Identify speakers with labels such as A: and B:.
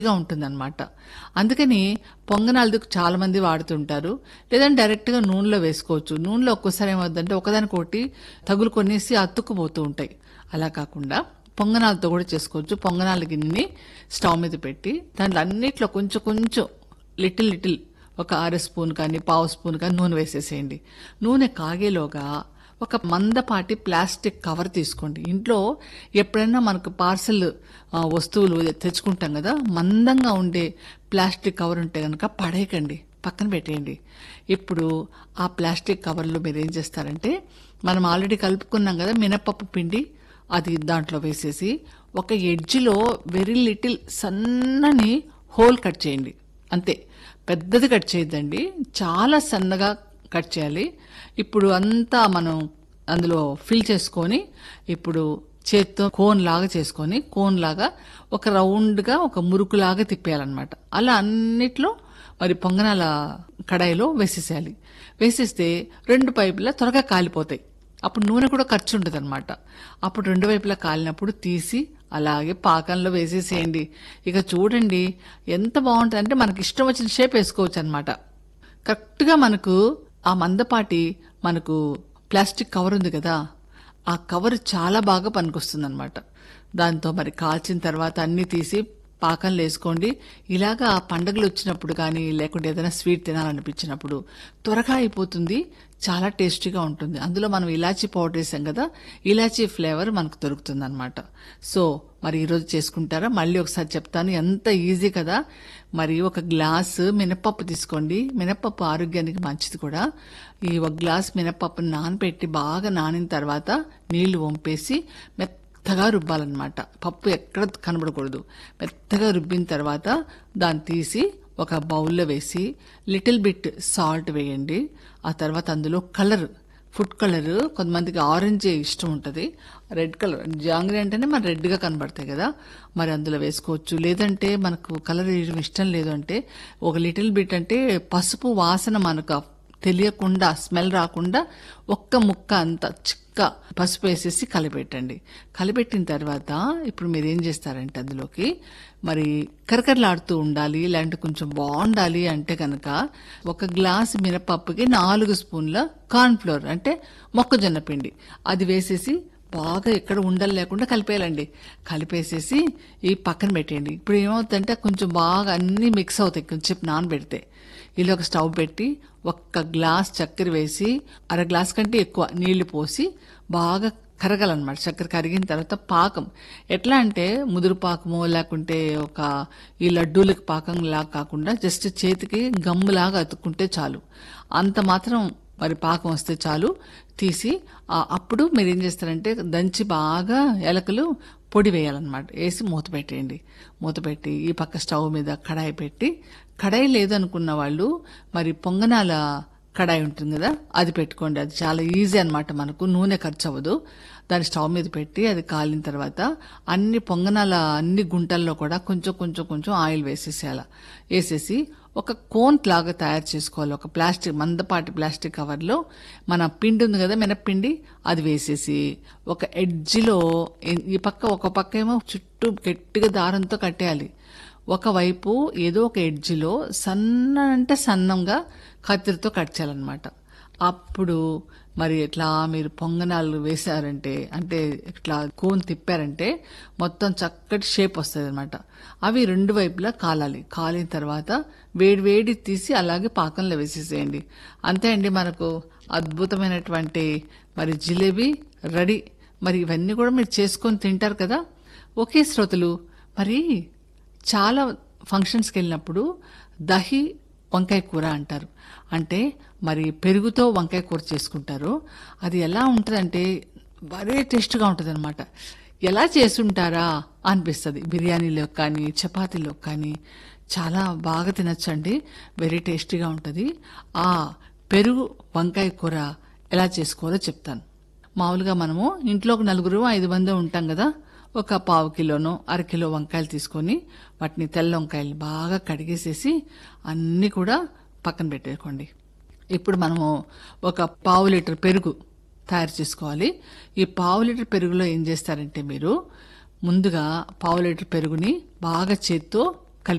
A: గా ఉంటుందన్నమాట అందుకని పొంగనాలు చాలా మంది వాడుతుంటారు లేదంటే డైరెక్ట్ గా నూనెలో వేసుకోవచ్చు నూనెలో ఒక్కోసారి ఏమవుతుందంటే ఒకదానికొకటి తగులు కొనేసి అతుక్కుపోతూ ఉంటాయి అలా కాకుండా పొంగనాలతో కూడా చేసుకోవచ్చు పొంగనాల గిన్నెని స్టవ్ మీద పెట్టి దాంట్లో అన్నిట్లో కొంచెం కొంచెం లిటిల్ లిటిల్ ఒక అర స్పూన్ కానీ పావు స్పూన్ కానీ నూనె వేసేసేయండి నూనె కాగేలోగా ఒక మందపాటి ప్లాస్టిక్ కవర్ తీసుకోండి ఇంట్లో ఎప్పుడైనా మనకు పార్సల్ వస్తువులు తెచ్చుకుంటాం కదా మందంగా ఉండే ప్లాస్టిక్ కవర్ ఉంటే కనుక పడేయకండి పక్కన పెట్టేయండి ఇప్పుడు ఆ ప్లాస్టిక్ కవర్లో మీరు ఏం చేస్తారంటే మనం ఆల్రెడీ కలుపుకున్నాం కదా మినపప్పు పిండి అది దాంట్లో వేసేసి ఒక ఎడ్జ్లో వెరీ లిటిల్ సన్నని హోల్ కట్ చేయండి అంతే పెద్దది కట్ చేయొద్దండి చాలా సన్నగా కట్ చేయాలి ఇప్పుడు అంతా మనం అందులో ఫిల్ చేసుకొని ఇప్పుడు చేత్తో కోన్ లాగా చేసుకొని కోన్ లాగా ఒక రౌండ్గా ఒక మురుకులాగా తిప్పేయాలన్నమాట అలా అన్నిట్లో మరి పొంగనాల కడాయిలో వేసేసేయాలి వేసేస్తే రెండు పైపులా త్వరగా కాలిపోతాయి అప్పుడు నూనె కూడా ఖర్చు ఉంటుంది అనమాట అప్పుడు రెండు వైపులా కాలినప్పుడు తీసి అలాగే పాకంలో వేసేసేయండి ఇక చూడండి ఎంత బాగుంటుంది అంటే మనకి ఇష్టం వచ్చిన షేప్ వేసుకోవచ్చు అనమాట కరెక్ట్గా మనకు ఆ మందపాటి మనకు ప్లాస్టిక్ కవర్ ఉంది కదా ఆ కవర్ చాలా బాగా పనికొస్తుంది అనమాట దాంతో మరి కాల్చిన తర్వాత అన్ని తీసి పాకంలో వేసుకోండి ఇలాగా ఆ పండుగలు వచ్చినప్పుడు కానీ లేకుంటే ఏదైనా స్వీట్ తినాలనిపించినప్పుడు త్వరగా అయిపోతుంది చాలా టేస్టీగా ఉంటుంది అందులో మనం ఇలాచీ పౌడర్ వేసాం కదా ఇలాచీ ఫ్లేవర్ మనకు దొరుకుతుంది అనమాట సో మరి ఈరోజు చేసుకుంటారా మళ్ళీ ఒకసారి చెప్తాను ఎంత ఈజీ కదా మరి ఒక గ్లాసు మినపప్పు తీసుకోండి మినపప్పు ఆరోగ్యానికి మంచిది కూడా ఈ ఒక గ్లాస్ మినపప్పుని నానబెట్టి బాగా నానిన తర్వాత నీళ్లు వంపేసి మెత్తగా రుబ్బాలన్నమాట పప్పు ఎక్కడ కనబడకూడదు మెత్తగా రుబ్బిన తర్వాత దాన్ని తీసి ఒక బౌల్లో వేసి లిటిల్ బిట్ సాల్ట్ వేయండి ఆ తర్వాత అందులో కలర్ ఫుడ్ కలర్ కొంతమందికి ఆరెంజ్ ఇష్టం ఉంటుంది రెడ్ కలర్ జాంగ్రీ అంటేనే మన రెడ్గా కనబడతాయి కదా మరి అందులో వేసుకోవచ్చు లేదంటే మనకు కలర్ ఇష్టం లేదు అంటే ఒక లిటిల్ బిట్ అంటే పసుపు వాసన మనకు తెలియకుండా స్మెల్ రాకుండా ఒక్క ముక్క అంత చిక్క పసుపు వేసేసి కలిపెట్టండి కలిపెట్టిన తర్వాత ఇప్పుడు మీరు ఏం చేస్తారంటే అందులోకి మరి కరకరలాడుతూ ఉండాలి లేదంటే కొంచెం బాగుండాలి అంటే కనుక ఒక గ్లాస్ మినపప్పుకి నాలుగు స్పూన్ల కార్న్ ఫ్లోర్ అంటే మొక్కజొన్న పిండి అది వేసేసి బాగా ఎక్కడ ఉండలు లేకుండా కలిపేయాలండి కలిపేసేసి ఈ పక్కన పెట్టేయండి ఇప్పుడు ఏమవుతుందంటే కొంచెం బాగా అన్ని మిక్స్ అవుతాయి కొంచెం నానబెడితే ఇలా ఒక స్టవ్ పెట్టి ఒక్క గ్లాస్ చక్కెర వేసి అర గ్లాస్ కంటే ఎక్కువ నీళ్లు పోసి బాగా కరగాలన్నమాట చక్కెర కరిగిన తర్వాత పాకం ఎట్లా అంటే ముదురు పాకము లేకుంటే ఒక ఈ లడ్డూలకు పాకం లాగా కాకుండా జస్ట్ చేతికి గమ్ములాగా అతుక్కుంటే చాలు అంత మాత్రం మరి పాకం వస్తే చాలు తీసి అప్పుడు మీరు ఏం చేస్తారంటే దంచి బాగా ఎలకలు పొడి వేయాలన్నమాట వేసి మూత పెట్టేయండి మూత పెట్టి ఈ పక్క స్టవ్ మీద కడాయి పెట్టి కడాయి లేదనుకున్న వాళ్ళు మరి పొంగనాల కడాయి ఉంటుంది కదా అది పెట్టుకోండి అది చాలా ఈజీ అనమాట మనకు నూనె ఖర్చు అవ్వదు దాన్ని స్టవ్ మీద పెట్టి అది కాలిన తర్వాత అన్ని పొంగనాల అన్ని గుంటల్లో కూడా కొంచెం కొంచెం కొంచెం ఆయిల్ వేసేసేయాల వేసేసి ఒక కోన్ లాగా తయారు చేసుకోవాలి ఒక ప్లాస్టిక్ మందపాటి ప్లాస్టిక్ కవర్లో మన పిండి ఉంది కదా మినప్పిండి అది వేసేసి ఒక ఎడ్జ్లో ఈ పక్క ఒక పక్క ఏమో చుట్టూ గట్టిగా దారంతో కట్టేయాలి ఒకవైపు ఏదో ఒక ఎడ్జ్లో సన్న అంటే సన్నంగా కత్తిరితో కట్ చేయాలన్నమాట అప్పుడు మరి ఇట్లా మీరు పొంగనాలు వేశారంటే అంటే ఇట్లా కోన్ తిప్పారంటే మొత్తం చక్కటి షేప్ వస్తుంది అనమాట అవి రెండు వైపులా కాలాలి కాలిన తర్వాత వేడి వేడి తీసి అలాగే పాకంలో వేసేసేయండి అంతే అండి మనకు అద్భుతమైనటువంటి మరి జిలేబీ రెడీ మరి ఇవన్నీ కూడా మీరు చేసుకొని తింటారు కదా ఓకే శ్రోతలు మరి చాలా ఫంక్షన్స్కి వెళ్ళినప్పుడు దహి వంకాయ కూర అంటారు అంటే మరి పెరుగుతో వంకాయ కూర చేసుకుంటారు అది ఎలా ఉంటుందంటే మరీ టేస్ట్గా ఉంటుంది అనమాట ఎలా చేసుంటారా అనిపిస్తుంది బిర్యానీలో కానీ చపాతీలో కానీ చాలా బాగా తినచ్చండి వెరీ టేస్టీగా ఉంటుంది ఆ పెరుగు వంకాయ కూర ఎలా చేసుకోవాలో చెప్తాను మామూలుగా మనము ఇంట్లో ఒక నలుగురు ఐదు మంది ఉంటాం కదా ఒక పావు కిలోనో అరకిలో వంకాయలు తీసుకొని వాటిని తెల్ల వంకాయలు బాగా కడిగేసేసి అన్నీ కూడా పక్కన పెట్టేసుకోండి ఇప్పుడు మనము ఒక పావు లీటర్ పెరుగు తయారు చేసుకోవాలి ఈ పావు లీటర్ పెరుగులో ఏం చేస్తారంటే మీరు ముందుగా పావు లీటర్ పెరుగుని బాగా చేత్తో